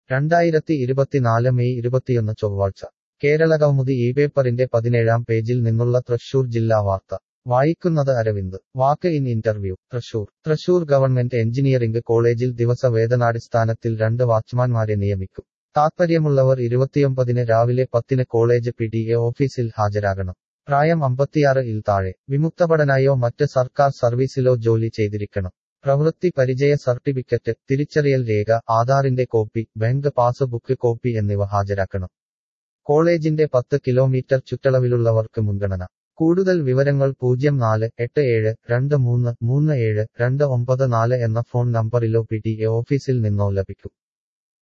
രണ്ടായിരത്തി ഇരുപത്തിനാല് മെയ് ഇരുപത്തിയൊന്ന് ചൊവ്വാഴ്ച കേരള കൗമുദി ഈ പേപ്പറിന്റെ പതിനേഴാം പേജിൽ നിന്നുള്ള തൃശൂർ ജില്ലാ വാർത്ത വായിക്കുന്നത് Aravind walk in interview Thrissur Thrissur government engineering കോളേജിൽ ദിവസവേതനാടിസ്ഥാനത്തിൽ രണ്ട് വാച്ച്മാൻമാരെ നിയമിക്കും താത്പര്യമുള്ളവർ ഇരുപത്തിയൊമ്പതിന് രാവിലെ പത്തിന് കോളേജ് പി ടി എ ഓഫീസിൽ ഹാജരാകണം പ്രായം അമ്പത്തിയാറ് ഇൽ താഴെ വിമുക്തഭടനായോ മറ്റ് സർക്കാർ സർവീസിലോ ജോലി ചെയ്തിരിക്കണം പ്രവൃത്തി പരിചയ സർട്ടിഫിക്കറ്റ് തിരിച്ചറിയൽ രേഖ ആധാറിന്റെ കോപ്പി ബാങ്ക് പാസ്ബുക്ക് കോപ്പി എന്നിവ ഹാജരാക്കണം കോളേജിന്റെ പത്ത് കിലോമീറ്റർ ചുറ്റളവിലുള്ളവർക്ക് മുൻഗണന കൂടുതൽ വിവരങ്ങൾ പൂജ്യം നാല് എട്ട് ഏഴ് രണ്ട് മൂന്ന് മൂന്ന് ഏഴ് രണ്ട് ഒമ്പത് നാല് എന്ന ഫോൺ നമ്പറിലോ പി ടി എ ഓഫീസിൽ നിന്നോ ലഭിക്കും